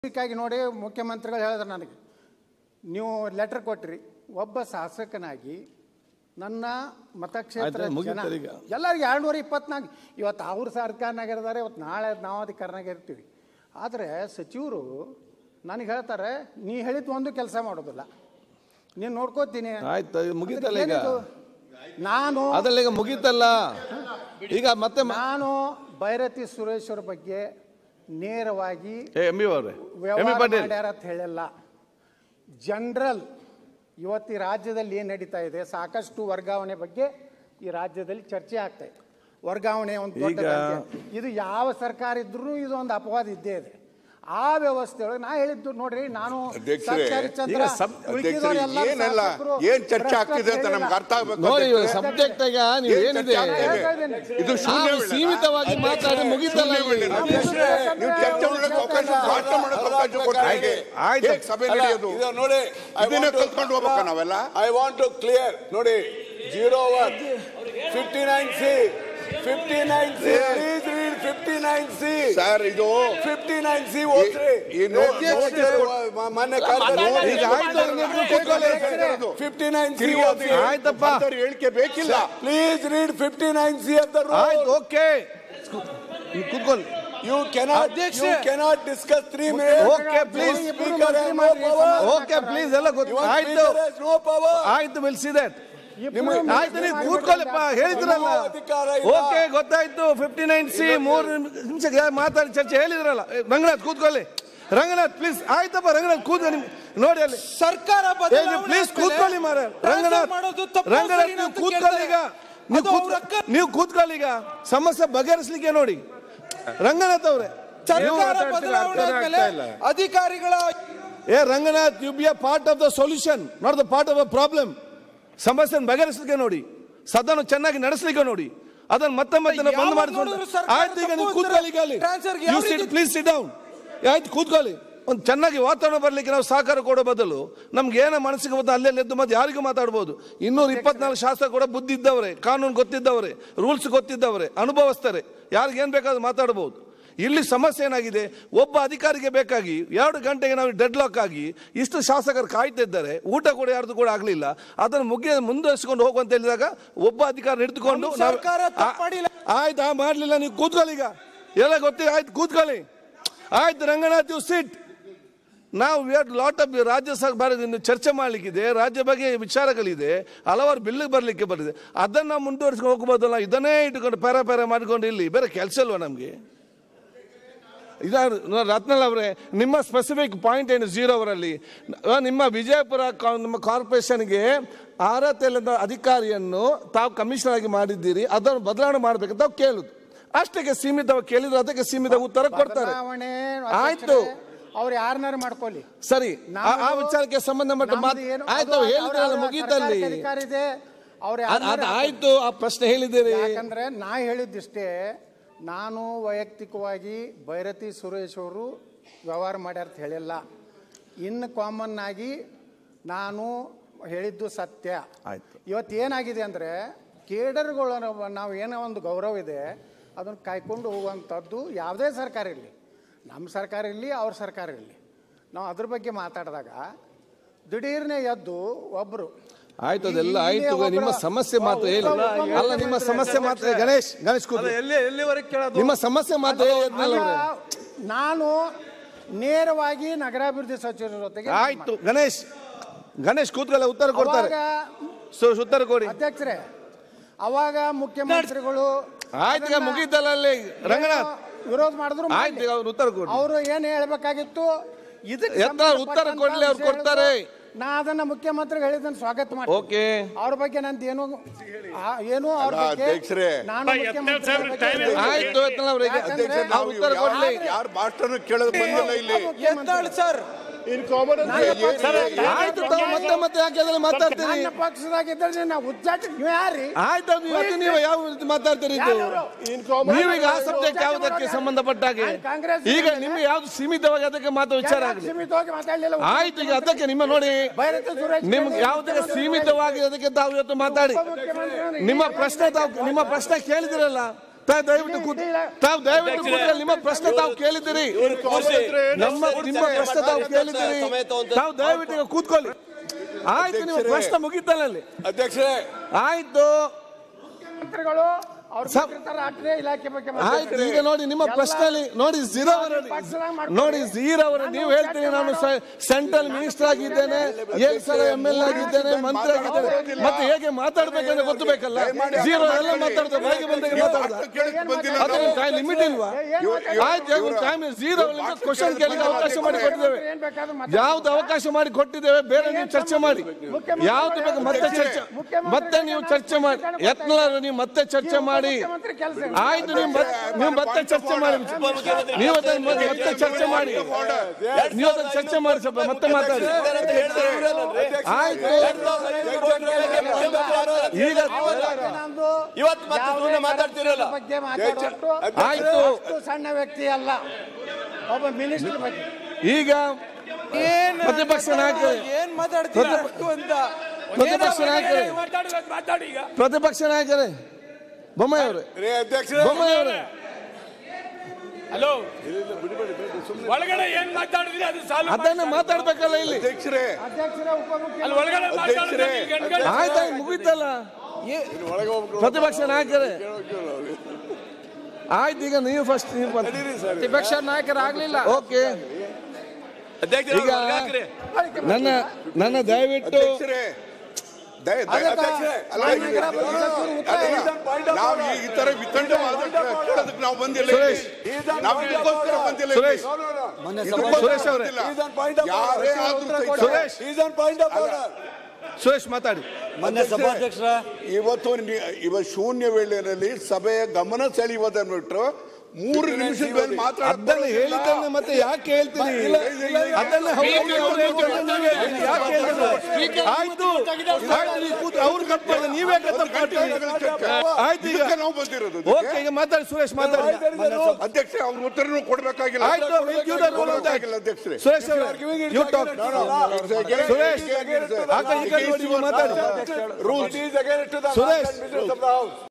ಸ್ಪೆಸಿಫಿಕ್ಕಾಗಿ ನೋಡಿ ಮುಖ್ಯಮಂತ್ರಿಗಳು ಹೇಳಿದ್ರು ನನಗೆ ನೀವು ಲೆಟರ್ ಕೊಟ್ರಿ ಒಬ್ಬ ಶಾಸಕನಾಗಿ ನನ್ನ ಮತಕ್ಷೇತ್ರ ಆಯ್ತು, ಮುಗೀತು ಜನ ಈಗ. ಎಲ್ಲರಿಗೆ ಎರಡ್ನೂರ ಇಪ್ಪತ್ನಾಲ್ಕು ಇವತ್ತು ಅವ್ರ ಸರ್ಕಾರನಾಗ ಇರ್ತಾರೆ ಇವತ್ತು ನಾಳೆ ನಾವು ಅಧಿಕಾರನಾಗ ಇರ್ತೀವಿ ಆದರೆ ಸಚಿವರು ನನಗೆ ಹೇಳ್ತಾರೆ ನೀ ಹೇಳಿದ್ದು ಒಂದು ಕೆಲಸ ಮಾಡೋದಿಲ್ಲ ನೀನು ನೋಡ್ಕೋತೀನಿ ಆಯ್ತು ಅದು ಮುಗೀತಲ್ಲ ಈಗ ಏನಿದು? ನಾನು ಅದಲ್ಲ ಈಗ ಮುಗೀತಲ್ಲ ಈಗ ಮತ್ತೆ ಮ- ನಾನು ಭೈರತಿ ಸುರೇಶ್ ಅವ್ರ ಬಗ್ಗೆ ನೇರವಾಗಿ ಏ ಎಂ ಬಿ ಅವ್ರೆ ಎಂ ಬಿ ವ್ಯವಹಾರ ಪಾಟೀಲ್ ಮಾಡ್ಯಾರ ಅಂತ ಹೇಳಿಲ್ಲ ಜನರಲ್ ಇವತ್ತು ಈ ರಾಜ್ಯದಲ್ಲಿ ಏನು ನಡೀತಾ ಇದೆ ಸಾಕಷ್ಟು ವರ್ಗಾವಣೆ ಬಗ್ಗೆ ಈ ರಾಜ್ಯದಲ್ಲಿ ಚರ್ಚೆ ಆಗ್ತಾ ಇದೆ ವರ್ಗಾವಣೆ ಒಂದು ದೊಡ್ಡ ಈಗ- ದಂಧೆ. ಇದು ಯಾವ ಸರ್ಕಾರ ಇದ್ರೂ ಇದು ಒಂದು ಅಪವಾದ ಇದ್ದೇ ಇದೆ ಆ ವ್ಯವಸ್ಥೆ ಒಳಗೆ ನಾ ಹೇಳಿದ್ದು ನೋಡ್ರಿ ನಾನು ಅಧ್ಯಕ್ಷರೇ, ಸತ್ಯ ಹರಿಶ್ಚಂದ್ರ, ಈಗ ಸಬ್- ಉಳ್ಕಿದವರೆಲ್ಲ ಅಧ್ಯಕ್ಷರೇ, ಏನೆಲ್ಲ ಶಾಸಕರು ಏನ್ ಚರ್ಚೆ ಭ್ರಷ್ಟ ಆಗ್ತಿದೆ ಅಂತ ಹೇಳಿಲ್ಲ. ನಮ್ಗೆ ಅರ್ಥ ಆಗ್ಬೇಕು ನೋಡಿ ಅಧ್ಯಕ್ಷರೇ. ಸಬ್ಜೆಕ್ಟ್ ಈಗ ನೀವು ಏನ್ ಏನಿದೆ ಚರ್ಚೆ ಆಗ್ತಿದೆ? ಇದು ಶೂನ್ಯ ನಾವು ವೇಳೆ. ಸೀಮಿತವಾಗಿ ಮಾತಾಡಿ ಮುಗೀತಲ್ಲ ಶೂನ್ಯ ವೇಳೆ. ಇಲ್ಲಿ. ನೀವು ಚರ್ಚೆ ಮಾಡಕ್ಕೆ ಅವಕಾಶ ಭಾಷಣ ಮಾಡಕ್ಕೆ ಅವಕಾಶ ಕೊಟ್ರೆ ಹೇಗೆ? ಆಯ್ತು. ಹೇಗೆ ಸಭೆ ಅಲ್ಲ, ನಡೆಯೋದು ಇದು ನೋಡಿ I ಇದನ್ನೇ want to- ಕಲ್ತ್ಕೊಂಡು ಹೋಗ್ಬೇಕಾ ನಾವೆಲ್ಲ ಐ ವಾಂಟ್ ಟು ಕ್ಲಿಯರ್ ನೋಡಿ zero one fifty nine C fifty nine C please read fifty nine C sir ಇದು ಫಿಫ್ಟಿ ನೈನ್ ಸಿ ಓದ್ರಿ ಈ ನೋಟ್- ಮಾನ್ಯ ಈಗ ಆಯ್ತು ನೀವು ಕೂತ್ಕೊಳ್ಳಿ. ಫಿಫ್ಟಿ ನೈನ್ ಸಿ ತಿರುಗಿ ಅದು ಆಯ್ತಪ್ಪ. ಅಂಥವ್ರ ಹೇಳಿಕೆ ಬೇಕಿಲ್ಲ please read fifty nine C of the ಆಯ್ತು ರೂಲ್ ಓಕೆ ನೀವು ಕೂತ್ಕೊಳ್ಳಿ you cannot you cannot discuss three minutes okay please speaker has no power okay please ಎಲ್ಲ ಗೊತ್ತು ಯುವರ್ ಆಯ್ತು ಸ್ಪೀಕರ್ ಹ್ಯಾಸ್ ನೋ ಪವರ್ ಆಯ್ತು ವಿಲ್ ಸಿ ದಟ್ ಇಬ್ರು ಆಯ್ತು ನೀವು ಕೂತ್ಕೊಳ್ಳಿಪ್ಪ ಹೇಳಿದ್ರಲ್ಲ ನಿಮ್ಮ ಅಧಿಕಾರ ಇಲ್ಲ. ಓಕೆ ಗೊತ್ತಾಯ್ತು ಫಿಫ್ಟಿ ನೈನ್ ಸಿ ಮೂರು ನಿಮಿಷಕ್ಕೆ ಮಾತಾಡಿ ಚರ್ಚೆ ಹೇಳಿದ್ರಲ್ಲ ಏ, ರಂಗನಾಥ್ ಕೂತ್ಕೊಳ್ಳಿ ರಂಗನಾಥ್ ಪ್ಲೀಸ್ ಆಯ್ತಪ್ಪ ರಂಗನಾಥ್ ಕೂತ್ಕೊ ನಿಮ್ ನೋಡಿ ಅಲ್ಲಿ ಸರ್ಕಾರ ಪ್ಲೀಸ್ ಕೂತ್ಕೊಳ್ಳಿ ಮಾರ ರಂಗನಾಥ್ ರಂಗನಾಥ್ ನೀವು ಕೂತ್ಕೊಳ್ಳಿ ಈಗ ನೀವು ಕೂತ್ಕೊ- ನೀವು ಕೂತ್ಕೊಳ್ಳಿ ಈಗ ಸಮಸ್ಯೆ ಬಗೆಹರಿಸ್ಲಿಕ್ಕೆ ನೋಡಿ ರಂಗನಾಥ್ ಅವ್ರೆ ನೀವು ಸರ್ಕಾರ ಮಾತಾಡ್ತೀರಾ? ಬದಲಾವಣೆ ಅರ್ಥನೇ ಆದ್ಮೇಲೆ ಆಗ್ತಾ ಇಲ್ಲ. ಅಧಿಕಾರಿಗಳ ಏ Ranganath you be a part of the solution not the part of the problem ಸಮಸ್ಯೆ ಬಗೆಹರಿಸಲಿಕ್ಕೆ ನೋಡಿ ಸದನ ಚೆನ್ನಾಗಿ ನಡೆಸಲಿಕ್ಕೆ ನೋಡಿ ಅದನ್ನ ಮತ್ತೆ ಮತ್ತೆ ನಾವು ಬಂದ್ ಯಾವಾಗ ಮಾಡಿಸ್ಕೊಂಡು ನೋಡಿದ್ರು ಸರ್ಕಾರ ಆಯ್ತು ಈಗ ನೀವು ತಪ್ಪು ಕೂತ್ಕೊಳ್ಳಿ ಈಗ ಅಲ್ಲಿ ಟ್ರಾನ್ಸ್ಫರ್ಗೆ ಯಾವ ಯು ಸಿಟ್ ರೀತಿ- ಪ್ಲೀಸ್ ಸಿಟ್ ಡೌನ್ ಆಯ್ತು ಕೂತ್ಕೊಳ್ಳಿ ಒಂದು ಚೆನ್ನಾಗಿ ವಾತಾವರಣ ಬರ್ಲಿಕ್ಕೆ ನಾವು ಸಹಕಾರ ಕೊಡೋ ಬದಲು ನಮ್ಗೆ ಏನೋ ಮನಸ್ಸಿಗೆ ಬಂದು ಅಲ್ಲೇ ಎದ್ದು ಮತ್ತೆ ಯಾರಿಗೂ ಮಾತಾಡ್ಬೋದು ಇನ್ನೂರ ಇಪ್ಪತ್ನಾಲ್ಕು ಶಾಸಕ ಕೂಡ ಬುದ್ಧಿ ಇದ್ದವರೇ ಕಾನೂನು ಗೊತ್ತಿದ್ದವರೇ ರೂಲ್ಸ್ ಗೊತ್ತಿದ್ದವರೇ ಅನುಭವಸ್ಥರೇ ಯಾರಿಗೆ ಏನ್ ಬೇಕಾದ್ರೂ ಮಾತಾಡ್ಬೋದು ಇಲ್ಲಿ ಸಮಸ್ಯೆ ಏನಾಗಿದೆ ಒಬ್ಬ ಅಧಿಕಾರಿಗೆ ಬೇಕಾಗಿ ಎರಡು ಗಂಟೆಗೆ ನಾವು ಡೆಡ್ ಲಾಕ್ ಆಗಿ ಇಷ್ಟು ಶಾಸಕರು ಕಾಯ್ತಾ ಇದ್ದಾರೆ ಊಟ ಕೂಡ ಯಾರ್ದು ಕೂಡ ಆಗಲಿಲ್ಲ ಅದನ್ನು ಮುಗಿಯ ಮುಂದುವರಿಸಿಕೊಂಡು ಹೋಗುವಂತ ಹೇಳಿದಾಗ ಒಬ್ಬ ಅಧಿಕಾರ ಹಿಡಿದುಕೊಂಡು ನಮ್ಮ ನಾವು- ಸರ್ಕಾರ ತಪ್ಪು ಮಾಡಿಲ್ಲ. ಆ- ಆಯ್ತು ಆ ಮಾಡ್ಲಿಲ್ಲ ನೀವು ಕೂತ್ಕೊಳ್ಳಿ ಈಗ ಎಲ್ಲ ಗೊತ್ತಿಲ್ಲ ಆಯ್ತು ಕೂತ್ಕೊಳ್ಳಿ ಆಯ್ತು ರಂಗನಾಥ್ ಯು ಸಿಟ್ ನಾವು ವಿ ಆರ್ ಲಾಟ್ ಆಫ್ ರಾಜ್ಯ ಸರ್ಕಾರ ಇನ್ನು ಚರ್ಚೆ ಮಾಡಲಿಕ್ಕಿದೆ ರಾಜ್ಯ ಬಗ್ಗೆ ವಿಚಾರಗಳಿದೆ ಹಲವಾರು ಬಿಲ್ ಬರಲಿಕ್ಕೆ ಬರಿದೆ ಅದನ್ನು ನಾವು ಮುಂದುವರಿಸ್ಕೊಂಡು ಹೋಗ್ಬೋದಲ್ಲ ಇದನ್ನೇ ಇಟ್ಕೊಂಡು ಪೇರ ಪೇರ ಮಾಡಿಕೊಂಡು ಇಲ್ಲಿ ಬೇರೆ ಕೆಲಸ ಇಲ್ವಾ ನಮಗೆ ಇದ ರತ್ನಲ್ ಅವರೇ ನಿಮ್ಮ ಸ್ಪೆಸಿಫಿಕ್ ಪಾಯಿಂಟ್ ಏನು ಜೀರೋ ಅವರಲ್ಲಿ ನಿಮ್ಮ ವಿಜಯಪುರ ಕಾ- ನಿಮ್ಮ ಕಾರ್ಪೊರೇಷನ್ಗೆ ಅರ್ಹತೆ ಇಲ್ಲದ ಅಧಿಕಾರಿಯನ್ನು ತಾವು ಕಮಿಷನರ್ ಆಗಿ ಮಾಡಿದ್ದೀರಿ ಅದನ್ನು ಬದಲಾವಣೆ ಮಾಡಬೇಕಂತ ತಾವು ಕೇಳುದು ಅಷ್ಟಕ್ಕೆ ಸೀಮಿತವಾಗಿ ಕೇಳಿದ್ರು ಅದಕ್ಕೆ ಸೀಮಿತ ಉತ್ತರ ಕೊಡ್ತಾರೆ ಬದಲಾವಣೆ ಆಯ್ತು ಅವ್ರು ಯಾರನ್ನಾರು ಮಾಡ್ಕೊಳ್ಳಿ ಸರಿ ಆ- ಆ ವಿಚಾರಕ್ಕೆ ಸಂಬಂಧಪಟ್ಟ ಮಾತು ನಮ್ದು ಏನು- ಆಯ್ತು ಅದು ಹೇಳಿದ್ರಲ್ಲ ಅವ್ರ ಮುಗೀತಲ್ಲಿ ಸರ್ಕಾರಕ್ಕೆ ಅಧಿಕಾರ ಇದೆ ಅವ್ರು ಅದ್- ಅದ್ ಯಾರನ್ನಾರು ಆಯ್ತು ಆ ಪ್ರಶ್ನೆ ಹೇಳಿದ್ದೀರಿ ಯಾಕಂದ್ರೆ ನಾ ಹೇಳಿದ್ದಿಷ್ಟೇ ನಾನು ವೈಯಕ್ತಿಕವಾಗಿ ಭೈರತಿ ಸುರೇಶ್ ಅವರು ವ್ಯವಹಾರ ಮಾಡ್ಯಾರ ಅಂತ ಹೇಳಿಲ್ಲ ಇನ್ನು ಕಾಮನ್ ಆಗಿ ನಾನು ಹೇಳಿದ್ದು ಸತ್ಯ ಆಯ್ತು. ಇವತ್ತು ಏನಾಗಿದೆ ಅಂದರೆ ಕೇಡರ್ಗಳ ನಾವು ಏನೋ ಒಂದು ಗೌರವ ಇದೆ ಅದನ್ನು ಕಾಯ್ಕೊಂಡು ಹೋಗುವಂಥದ್ದು ಯಾವುದೇ ಸರ್ಕಾರ ಇರಲಿ ನಮ್ಮ ಸರ್ಕಾರ ಇರಲಿ ಅವ್ರ ಸರ್ಕಾರ ಇರಲಿ ನಾವು ಅದ್ರ ಬಗ್ಗೆ ಮಾತಾಡಿದಾಗ ದಿಢೀರ್ನೆ ಎದ್ದು ಒಬ್ಬರು ಆಯ್ತು ಅದೆಲ್ಲ ಆಯ್ತು ನಿಮ್ಮ ಸಮಸ್ಯೆ ಮಾತ್ರ ಹೇಳಿ ಅಲ್ಲ ನಿಮ್ಮ ಸಮಸ್ಯೆ ಮಾತ್ರ ಗಣೇಶ್ ಗಣೇಶ್ ಕೂತ್ಕೊಳ್ಳಿ. ಎಲ್ಲಿ ಎಲ್ಲಿವರೆಗೆ ಕೇಳೋದು ನಿಮ್ಮ ಸಮಸ್ಯೆ ಮಾತ್ರ ಹೇಳಿ ಯತ್ನಾಳ್ ಅವ್ರೆ. ನಾನು ನೇರವಾಗಿ ನಗರಾಭಿವೃದ್ಧಿ ಸಚಿವರ ಜೊತೆಗೆ ಆಯ್ತು ಗಣೇಶ್ ಗಣೇಶ್ ಕೂತ್ಕೊಳ್ಳಿ ಉತ್ತರ ಕೊಡ್ತಾರೆ ಅವಾಗ ಸೊ ಉತ್ತರ ಕೊಡಿ ಅಧ್ಯಕ್ಷರೇ ಅವಾಗ ಮುಖ್ಯಮಂತ್ರಿಗಳು ಆಯ್ತು ಈಗ ಮುಗೀತಲ್ಲ ಅಲ್ಲಿ ರಂಗನಾಥ್ ವಿರೋಧ ಮಾಡಿದ್ರು ಆಯ್ತು ಈಗ ಅವ್ರು ಉತ್ತರ ಕೊಡಿ ಅವರು ಏನ್ ಹೇಳ್ಬೇಕಾಗಿತ್ತು ಇದಕ್ಕೆ ಎತ್ತ ಉತ್ತರ ಸಂಬಂಧಪಟ್ಟಂತ ಕೊಡ್ಲಿ, ಅವ್ರು ವಿಷಯಗಳು ಕೊಡ್ತಾರೆ. ನಾ ಅದನ್ನ ಮುಖ್ಯಮಂತ್ರಿಗಳು ಹೇಳಿದ್ದನ್ನು ಸ್ವಾಗತ ಮಾಡಿ ಓಕೆ ಅವ್ರ ಬಗ್ಗೆ ನಂದು ಏನು ಆ- ಏನು ಅವ್ರ ಅಲ್ಲ, ಬಗ್ಗೆ ಅಧ್ಯಕ್ಷರೇ. ನಾನು ಮುಖ್ಯಮಂತ್ರಿಗಳ ಬಗ್ಗೆ ಹೇಳಿದ್ದು. ಆಯ್ತು ಯತ್ನಾಳ್ ಅವರಿಗೆ ಯಾಕಂದ್ರೆ ಅಧ್ಯಕ್ಷ ಆ ಉತ್ತರ ಕೊಡ್ಲಿ ಯಾರು ಭಾಷಣ ಕೇಳೋದು ಬಂದಿಲ್ಲ ಇಲ್ಲಿ ಎತ್ತಾಳ್ ಸರ್ ಆಯ್ತು ತಾವು ಮತ್ತೆ ಮತ್ತೆ ಯಾಕೆ ಅದರಲ್ಲಿ ಮಾತಾಡ್ತೀರಿ ನನ್ನ ಪಕ್ಷದಾಗಿದ್ದರೆ ನಾವು ಉಚ್ಚಾಟ ನೀವು ಯಾರಿ ಆಯ್ತು ಅದು ಇವತ್ತು ನೀವು ಯಾವ ರೀತಿ ಮಾತಾಡ್ತೀರಿ ಇದು ನೀವೀಗ ಆ ಸಬ್ಜೆಕ್ಟ್ ಯಾವುದಕ್ಕೆ ಸಂಬಂಧಪಟ್ಟ ಹಾಗೆ ಕಾಂಗ್ರೆಸ್ ಈಗ ನಿಮ್ಗೆ ಯಾವ್ದು ಸೀಮಿತವಾಗಿ ಅದಕ್ಕೆ ಮಾತು ವಿಚಾರ ಆಗಲಿ ಸೀಮಿತವಾಗಿ ಮಾತಾಡಲಿಲ್ಲ ಆಯ್ತು ಈಗ ಅದಕ್ಕೆ ನಿಮ್ಮ ನೋಡಿ ಭೈರತಿ ಸುರೇಶ್ ನಿಮ್ಗೆ ಯಾವುದಕ್ಕೆ ಸೀಮಿತವಾಗಿ ಅದಕ್ಕೆ ತಾವು ಇವತ್ತು ಮಾತಾಡಿ ನಿಮ್ಮ ಪ್ರಶ್ನೆ ತಾವು ನಿಮ್ಮ ಪ್ರಶ್ನೆ ಕೇಳಿದಿರಲ್ಲ ತಾವು ದಯವಿಟ್ಟು ಕೂತ್- ತಾವು ದಯವಿಟ್ಟು ಕೂತ್ಕೊಳ್ಳಿ. ನಿಮ್ಮ ಪ್ರಶ್ನೆ ತಾವು ಕೇಳಿದ್ದೀರಿ ನಮ್ಮ ನಿಮ್ಮ ಪ್ರಶ್ನೆ ತಾವು ಕೇಳಿದ್ದೀರಿ ತಾವು ದಯವಿಟ್ಟು ಈಗ ಕೂತ್ಕೊಳ್ಳಿ ಆಯ್ತು ನಿಮ್ಮ ಪ್ರಶ್ನೆ ಮುಗಿತಲ್ಲ ಅಲ್ಲಿ ಅಧ್ಯಕ್ಷರೇ ಆಯ್ತು ಮಂತ್ರಿಗಳು ಅವ್ರು ಸರ್- ಬಿಟ್ಟಿರ್ತಾರೆ ರಾಷ್ಟ್ರೀಯ ಇಲಾಖೆ ಬಗ್ಗೆ ಆಯ್ತು ಈಗ ನೋಡಿ ನಿಮ್ಮ ಪ್ರಶ್ನೆಯಲ್ಲಿ ನೋಡಿ ಝೀರೋ ನೋಡಿ ಝೀರೋ ಅವರು ನೀವು ಹೇಳ್ತೀರಿ ನಾನು ಸೆಂಟ್ರಲ್ ಮಿನಿಸ್ಟರ್ ಆಗಿದ್ದೇನೆ ಏಳು ಸಲ ಎಂ ಎಲ್ ಆಗಿದ್ದೇನೆ ಮಂತ್ರಿ ಆಗಿದ್ದೇನೆ ಮತ್ತೆ ಹೇಗೆ ಮಾತಾಡ್ಬೇಕಂದ್ರೆ ಗೊತ್ತಬೇಕಲ್ಲ ಝೀರೋ ಎಲ್ಲ ಮಾತಾಡ್ತಾರೆ ಬಾಯಿಗೆ ಬಂದಾಗ ಮಾತಾಡ್ದ ಕೇಳಕ್ಕೆ ಬಂದಿಲ್ಲ ಅದು ನಾವು. ಟೈಮ್ ಲಿಮಿಟ್ ಇಲ್ವಾ ಏನ್ ಆಯ್ತು ಟೈಮ್ ಝೀರೋ ಕ್ವಶನ್ ಕೇಳಿಗೆ ಅವಕಾಶ ಮಾಡಿ ಕೊಟ್ಟಿದ್ದೇವೆ ಏನ್ ಬೇಕಾದ್ರೂ ಮಾತಾಡಿ. ಯಾವ್ದು ಅವಕಾಶ ಮಾಡಿ ಕೊಟ್ಟಿದ್ದೇವೆ ಬೇರೆ ನೀವು ಚರ್ಚೆ ಮಾಡಿ ಯಾವ್ದು ಬೇಕು ಮತ್ತೆ ಚರ್ಚೆ ಮತ್ತೆ ನೀವು ಚರ್ಚೆ ಮಾಡಿ ಯತ್ನಾಳರು ನೀವು ಮತ್ತೆ ಚರ್ಚೆ ಮಾಡಿ ಮುಖ್ಯಮಂತ್ರಿ ಕೆಲಸ ಆಯ್ತು ನೀವು ಮತ್- ನೀವು ಮತ್ತೆ ಚರ್ಚೆ ಮಾಡಿ ನೀವು ಅದನ್ನ ಮತ್ತೆ ಮತ್ತೆ ಚರ್ಚೆ ಮಾಡಿ ನೀವು ಅದನ್ನ ಚರ್ಚೆ ಮಾಡಿ ಸ್ವಲ್ಪ ಮತ್ತೆ ಮಾತಾಡಿ ಆಯ್ತು ಈಗ ನಂದು ಇವತ್ತು ಮತ್ತೆ ಯಾವುದೇ ಸುಮ್ಮನೆ ಮಾತಾಡ್ತಿರಲ್ಲ ಬಗ್ಗೆ ಮಾತಾಡುವಷ್ಟು ಆಯ್ತು ಅಷ್ಟು ಸಣ್ಣ ವ್ಯಕ್ತಿ ಅಲ್ಲ ಒಬ್ಬ ಮಿನಿಸ್ಟರ್ ಬಗ್ಗೆ ಈಗ ಏನ್ ಪ್ರತಿಪಕ್ಷ ನಾಯಕರೇ ಏನ್ ಮಾತಾಡ್ತೀರಾ ಪ್ರತಿ- ಅಷ್ಟು ಅಂತ ಪ್ರತಿಪಕ್ಷ ನಾಯಕರೇ ಪ್ರತಿಪಕ್ಷ ನಾಯಕರೇ ಬೊಮ್ಮಾಯಿ ಅವರೇ ರೇ ಅಧ್ಯಕ್ಷರೇ ಬೊಮ್ಮಾಯಿ ಅವರೇ ಹಲೋ ಒಳಗಡೆ ಏನ್ ಮಾತಾಡಿದ್ರಿ ಅದು ಸಾಲು ಅದನ್ನ ಮಾತಾಡ್ಬೇಕಲ್ಲ ಇಲ್ಲಿ ಅಧ್ಯಕ್ಷರೇ ಅಧ್ಯಕ್ಷರ ಉಪಮುಖ್ಯ ಅಲ್ಲಿ ಒಳಗಡೆ ಮಾತಾಡಿದ್ರೆ ನೀವು ಗಂಟ್ಗಳು- ಆಯ್ತಾಯ್ತು ಮುಗೀತಲ್ಲ ಪ್ರತಿಪಕ್ಷ ನಾಯಕರೇ ಆಯ್ತು ಈಗ ನೀವು ಫಸ್ಟ್ ನೀವು ಪ್ರತಿಪಕ್ಷ ನಾಯಕರಾಗ್ಲಿಲ್ಲ ಓಕೆ ಅಧ್ಯಕ್ಷರೇ, ಈಗ ಒಳಗೆ ಹಾಕ್ರಿ. ನನ್ನ ನನ್ನ ದಯವಿಟ್ಟು ಅಧ್ಯಕ್ಷರೇ ದಯ- ದಯ- ಅಧ್ಯಕ್ಷರೇ, ಅಲ್ಲ, ಈಗ- ಅಲ್ಲ, ನಾವು ಈ- ಈ ತರ ವಿತಂಡವಾದ ಕೇಳೋದಕ್ಕೆ ನಾವು ಬಂದಿಲ್ಲ ಇಲ್ಲಿ. ನಾವು ಇದಕ್ಕೋಸ್ಕರ ಬಂದಿಲ್ಲ ಇಲ್ಲಿ. ಸುರೇಶ್ ಸುರೇಶ್ ಅವರೇ ಬಂದಿಲ್ಲ. ಯಾರೇ ಆದ್ರೂ ಸಹಿತ- Suresh point of order Suresh ಮಾತಾಡಿ ಇವತ್ತು ನಿ- ಇವ ಶೂನ್ಯ ವೇಳೆಯಲ್ಲಿ ಸಭೆಯ ಗಮನ ಸೆಳೆಯುವುದನ್ನು ಬಿಟ್ಟು ಮೂರು ನಿಮಿಷದ ಮೇಲೆ ಅದನ್ನ ಹೇಳಿದ್ದನ್ನ ಮತ್ತೆ ಯಾಕೆ ಹೇಳ್ತೀನಿ ಅದನ್ನ ಹೌದು, ಹೌದು, ಹೌದು, ಹೌದು, ನೀವೇ ಹೇಳಿ. ಯಾಕೆ ಹೇಳಿದ್ರು? ಆಯ್ತು ಆಯ್ತು, ನೀವು ಕೂತು ಅವ್ರು ಕಟ್ ಮಾಡಿದ್ರೆ ನೀವೇ ಕಟ್ ಮಾಡ್ತೀರಿ ಆಯ್ತು ಈಗ ಇದಕ್ಕೆ ನಾವು ಬಂದಿರೋದು ಓಕೆ ಈಗ ಮಾತಾಡಿ ಸುರೇಶ್ ಮಾತಾಡಿ ಅಧ್ಯಕ್ಷ ಅವ್ರ ಉತ್ತರನು ಕೊಡ್ಬೇಕಾಗಿಲ್ಲ ಆಯ್ತು we'll give the rule of that. ಕೊಡ್ಬೇಕಾಗಿಲ್ಲ ಅಧ್ಯಕ್ಷರೇ ಸುರೇಶ್ ಅವರೇ ಯು ಟಾಕ್ ಸುರೇಶ್ ಆ ಕಡೆ ಈ ಕಡೆ ನೋಡಿ ನೀವು ಮಾತಾಡಿ rule is against the Suresh. Business of the house